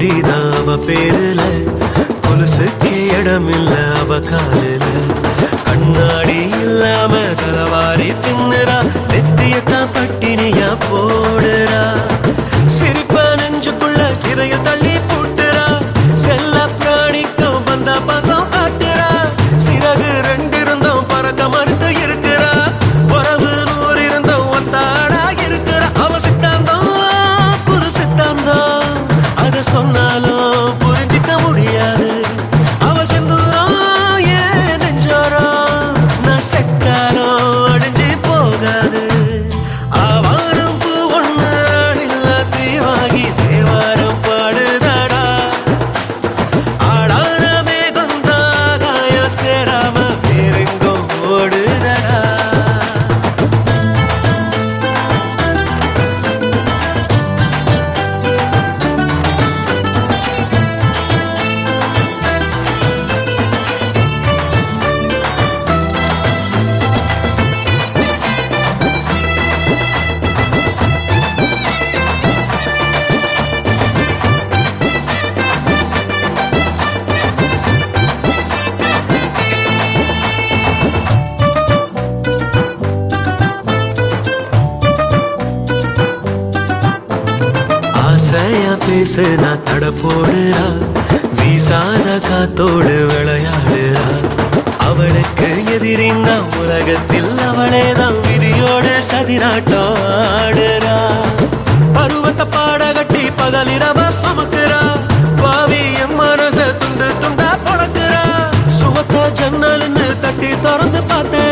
பெட்டி தான் அவ பேருல கொலுசுக்கு இடமில்ல அவ காலில கண்ணாடி இல்லாம தலவாரி தின்னுறா நெத்தியத்தான் பட்டினியா போடுறா சிரிப்ப நெஞ்சுக்குள்ள சிறைய தள்ளி போட்டுறா செல்ல பிராணிக்கும் வந்த பாசம் காட்டுறா சிறகு ரெண்டு இருந்தும் பறக்க மறுத்து இருக்கிறா உறவு நூறு இருந்தும் ஒத்தாடா இருக்கிறா அவ சித்தாந்தம் புது சித்தாந்தம் அத சொன்னாலும் புரிஞ்சிக்க முடியாது அவ செந்தூரம் ஏன் நெஞ்சோரம் நான் செத்தாலும் அடிஞ்சு போகாது ஆவாரம் பூ ஒண்ணு இல்ல தீவாகி தேவாரம் பாடுதடா ஆடாத மேகந்தாகாய சேராம வேறெங்கும் ஓடுதடா ஆசையா பேசுனா தட போடுறா வீசாத காத்தோடு விளையாடுறா அவளுக்கு எதிரின்னா உலகத்தில் அவளேதான் விதியோடு சதிராட்டம் ஆடுறா பருவத்தை பாட கட்டி பகலிரவ சமக்குறா பாவி என் மனச துண்டு துண்டா பொழக்குறா சுவத்த ஜன்னல்னு தட்டி திறந்து பார்த்தேன்